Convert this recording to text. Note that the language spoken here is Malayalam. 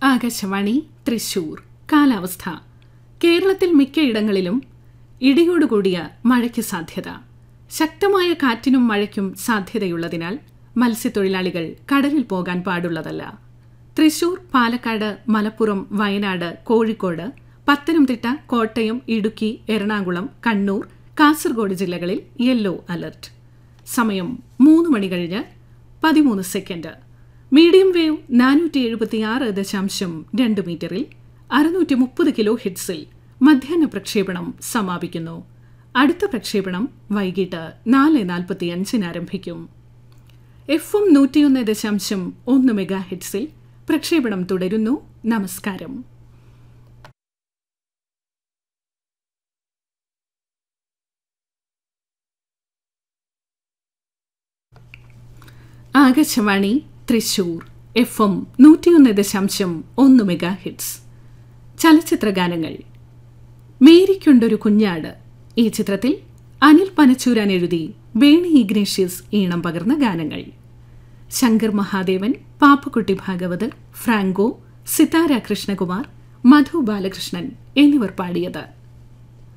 ആകാശവാണി തൃശൂർ കാലാവസ്ഥ കേരളത്തിൽ മിക്കയിടങ്ങളിലും ഇടിയോടുകൂടിയ മഴയ്ക്ക് സാധ്യത ശക്തമായ കാറ്റിനും മഴയ്ക്കും സാധ്യതയുള്ളതിനാൽ മത്സ്യത്തൊഴിലാളികൾ കടലിൽ പോകാൻ പാടുള്ളതല്ല തൃശൂർ പാലക്കാട് മലപ്പുറം വയനാട് കോഴിക്കോട് പത്തനംതിട്ട കോട്ടയം ഇടുക്കി എറണാകുളം കണ്ണൂർ കാസർഗോഡ് ജില്ലകളിൽ യെല്ലോ അലർട്ട് സമയം മൂന്ന് മണി കഴിഞ്ഞ് പതിമൂന്ന് സെക്കൻഡ് മീഡിയം വേവ് നാനൂറ്റി എഴുപത്തിയാറ് ദശാംശം രണ്ട് മീറ്ററിൽ അറുന്നൂറ്റി മുപ്പത് കിലോ ഹിറ്റ്സിൽ മധ്യാഹ്ന പ്രക്ഷേപണം സമാപിക്കുന്നു അടുത്ത പ്രക്ഷേപണം വൈകിട്ട് നാല് നാൽപ്പത്തി അഞ്ചിന് ആരംഭിക്കും എഫ് എം നൂറ്റിയൊന്ന് ദശാംശം ഒന്ന് മെഗാ ഹിറ്റ്സിൽ പ്രക്ഷേപണം തുടരുന്നു നമസ്കാരം ആകാശവാണി തൃശൂർ എഫ് എം നൂറ്റിയൊന്ന് ദശാംശം ഒന്ന് മെഗാ ഹിറ്റ്സ് ചലച്ചിത്ര ഗാനങ്ങൾ മേരിക്കൊണ്ടൊരു കുഞ്ഞാട് ഈ ചിത്രത്തിൽ അനിൽ പനച്ചൂരാൻ എഴുതി വേണി ഇഗ്നേഷ്യസ് ഈണം പകർന്ന ഗാനങ്ങൾ ശങ്കർ മഹാദേവൻ പാപ്പക്കുട്ടി ഭാഗവതർ ഫ്രാങ്കോ സിതാര കൃഷ്ണകുമാർ മധു ബാലകൃഷ്ണൻ എന്നിവർ പാടിയത്